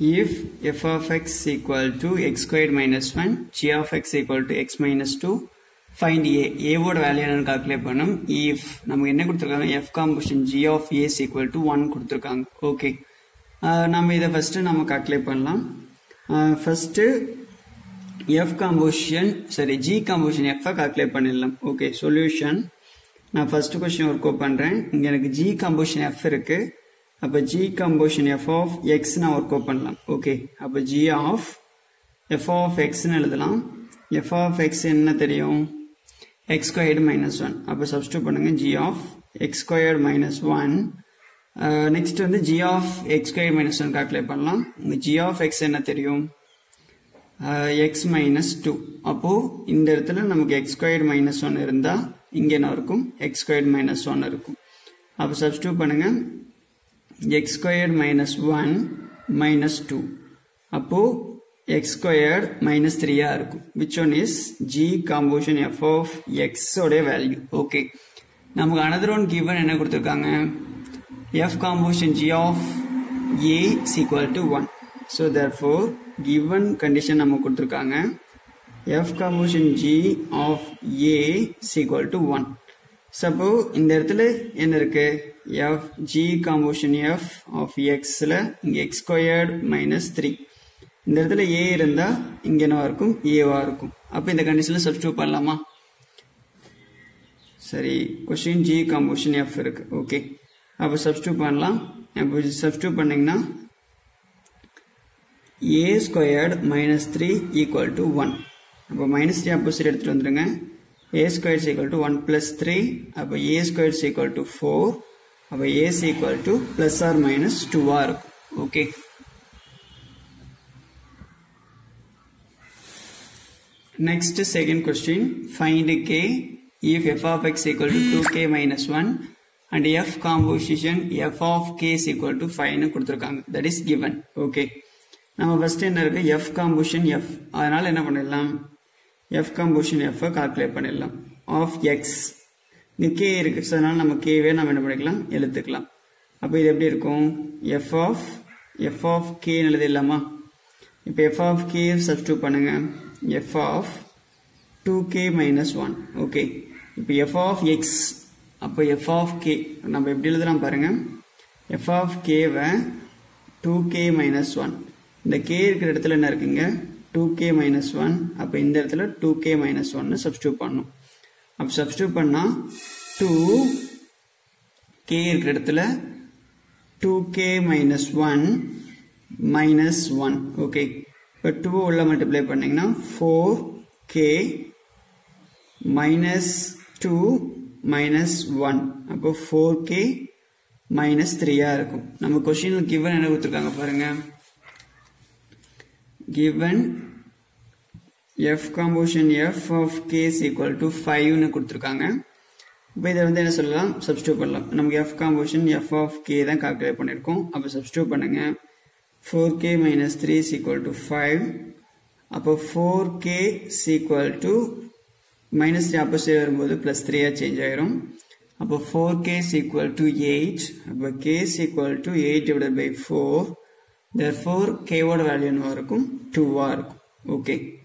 if f of x equal to x squared minus 1 g of x equal to x minus 2 find a a ஓட value என்னன்னு calculate பண்ணும் if நமக்கு என்ன கொடுத்துருக்காங்க f composition g of a is equal to 1 கொடுத்துருக்காங்க okay நம்ம இதை first நம்ம கால்குலேட் பண்ணலாம் ஃபர்ஸ்ட் எஃப் காம்போசிஷன் சரி ஜி காம்போசிஷன் எஃப் கால்குலேட் பண்ணிடலாம் ஓகே சொல்யூஷன் நான் ஃபர்ஸ்ட் கொஸ்டின் ஒர்க் அவுட் பண்ணுறேன் இங்கே எனக்கு ஜி காம்போசிஷன் எஃப் இருக்கு அப்போ g composition f of x நான் ஒர்க் அவுட் பண்ணலாம் ஓகே அப்போ ஜி ஆஃப் எஃப் ஆஃப் எக்ஸ்னு எழுதலாம் எஃப் ஆஃப் எக்ஸ் என்ன தெரியும் எக்ஸ் ஸ்கொயர்டு மைனஸ் ஒன் அப்போ சப்ஸ்டியூட் பண்ணுங்க g of x squared minus one next வந்து g of x square minus one calculate பண்ணலாம் உங்க ஜி ஆஃப் எக்ஸ் என்ன தெரியும் எக்ஸ் மைனஸ் டூ அப்போ இந்த இடத்துல நமக்கு எக்ஸ் ஸ்கொயர்டு மைனஸ் ஒன் இருந்தா இங்க என்ன இருக்கும் எக்ஸ் ஸ்கொயர்டு மைனஸ் ஒன் இருக்கும் அப்போ சப்ஸ்டியூட் பண்ணுங்க x squared minus one minus two அப்போ எக்ஸ் ஸ்கொயர்டு மைனஸ் த்ரீயா இருக்கும் which one is g composition f of x உடைய வேல்யூ ஓகே நமக்கு அனதர் ஒன் கிவன் என்ன கொடுத்துருக்காங்க f composition g of a is equal to 1 so therefore given condition நம்ம கொடுத்திருக்காங்க f composition g of a is equal to 1 சப்போ இந்த இடத்துல என்ன இருக்கு f g composition f of x ல இங்க x squared minus 3 இந்த இடத்துல a இருந்தா இங்க என்னவா இருக்கும் a வா இருக்கும் அப்ப இந்த கண்டிஷன்ல சப்ஸ்டியூட் பண்ணலாமா சரி கொஸ்டின் g composition f இருக்கு ஓகே அப்போ சப்ஸ்டியூட் பண்ணலாம் அப்போ சப்ஸ்டியூட் பண்ணிங்கன்னா a squared minus three equal to one அப்போ மைனஸ் த்ரீ அப்போசிட் எடுத்துகிட்டு வந்துடுங்க a squares equal to one plus three அப்போ a squares equal to four அப்போ a's equal to plus or minus டூவாக இருக்கும் okay Next second question find k if f of x equal to 2k minus 1 and f composition f of k is equal to 5 னு கொடுத்துருக்காங்க that is given okay நம்ம first என்ன இருக்கு f composition f அதனால என்ன பண்ணிடலாம் f composition f calculate பண்ணிடலாம் of x இங்க k இருக்கு ஸோ அதனால நம்ம k வே நம்ம என்ன பண்ணிக்கலாம் எழுத்துக்கலாம் அப்போ இது எப்படி இருக்கும் f of f of k எழுதிடலாமா இப்போ f of k சப்ஸ்டியூட் பண்ணுங்க f of 2k minus 1 ஓகே இப்போ f of x அப்போ f of k நம்ம எப்படி எழுதலாம் பாருங்க f of k why 2k minus 1 இந்த k இருக்கிற இடத்துல என்ன இருக்குங்க 2k minus 1 அப்போ இந்த இடத்துல 2k minus 1 சப்ஸ்டியூட் பண்ணணும் அப்போ சப்ஸ்டியூட் பண்ணா 2 k இருக்கிற இடத்துல 2k minus 1 minus 1 ஓகே இப்போ 2 உள்ள மல்டிப்ளை பண்ணீங்கன்னா 4k minus 2 மைனஸ் ஒன் அப்போ ஃபோர் கே மைனஸ் த்ரீயா இருக்கும் நம்ம கொஸ்டின்ல கிவன் என்ன கொடுத்துருக்காங்க பாருங்க given f composition f of k is equal to ஃபைவ்னு கொடுத்துருக்காங்க இப்போ இதை வந்து என்ன சொல்லலாம் சப்ஸ்டியூட் பண்ணலாம் நமக்கு f composition f of k தான் கால்குலேட் பண்ணியிருக்கோம் அப்போ சப்ஸ்டியூட் பண்ணுங்க four k minus three is equal to five அப்போ four k is equal to minus three opposite வரும்போது ப்ளஸ் த்ரீயாக சேஞ்ச் ஆயிரும் அப்போ four k is equal to eight அப்போ k is equal to eight divide by therefore ஃபோர் கேவோட value என்னவா இருக்கும் டூவாக இருக்கும் ஓகே